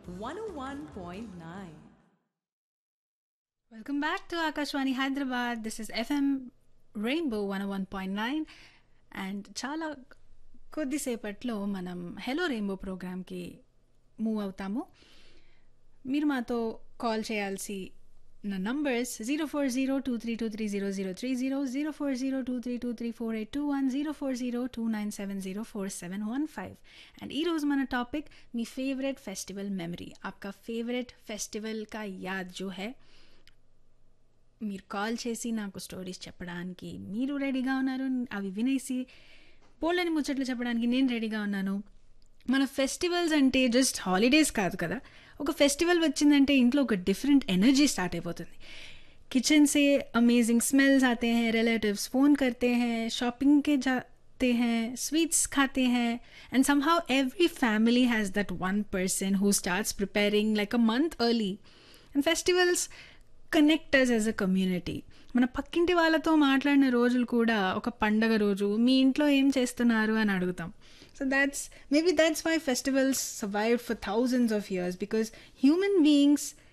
101.9. Welcome back to Akashwani Hyderabad. This is FM Rainbow 101.9 and చాలా కొద్దిసేపట్లో మనం hello rainbow ప్రోగ్రామ్కి మూవ్ అవుతాము మీరు మాతో కాల్ చేయాల్సి నా numbers zero four zero two three two three zero zero three zero zero four zero two three two three four eight two one zero four zero two nine seven zero four seven one five and ఈరోజు మన topic మీ favourite festival memory आपका favourite festival का याद जो है మీరు call చేసి నాకు స్టోరీస్ చెప్పడానికి మీరు రెడీగా ఉన్నారు అవి వినేసి బోల్డని ముచ్చట్లు చెప్పడానికి నేను రెడీగా ఉన్నాను మన ఫెస్టివల్స్ అంటే జస్ట్ హాలిడేస్ కాదు కదా ఒక ఫెస్టివల్ వచ్చిందంటే ఇంట్లో ఒక డిఫరెంట్ ఎనర్జీ స్టార్ట్ అయిపోతుంది किचन से अमेजिंग स्मेल्स आते हैं रिलेटिव्स फ़ोन करते हैं शॉपिंग के जाते हैं स्वीट्स खाते हैं and somehow every family has that one person who starts preparing like a month early and festivals connectors as a community మన పక్కింటి వాళ్ళతో మాట్లాడిన రోజులు కూడా ఒక పండగ రోజు మీ ఇంట్లో ఏం చేస్తున్నారు అని అడుగుతాం so that's maybe that's why festivals survive for thousands of years because human beings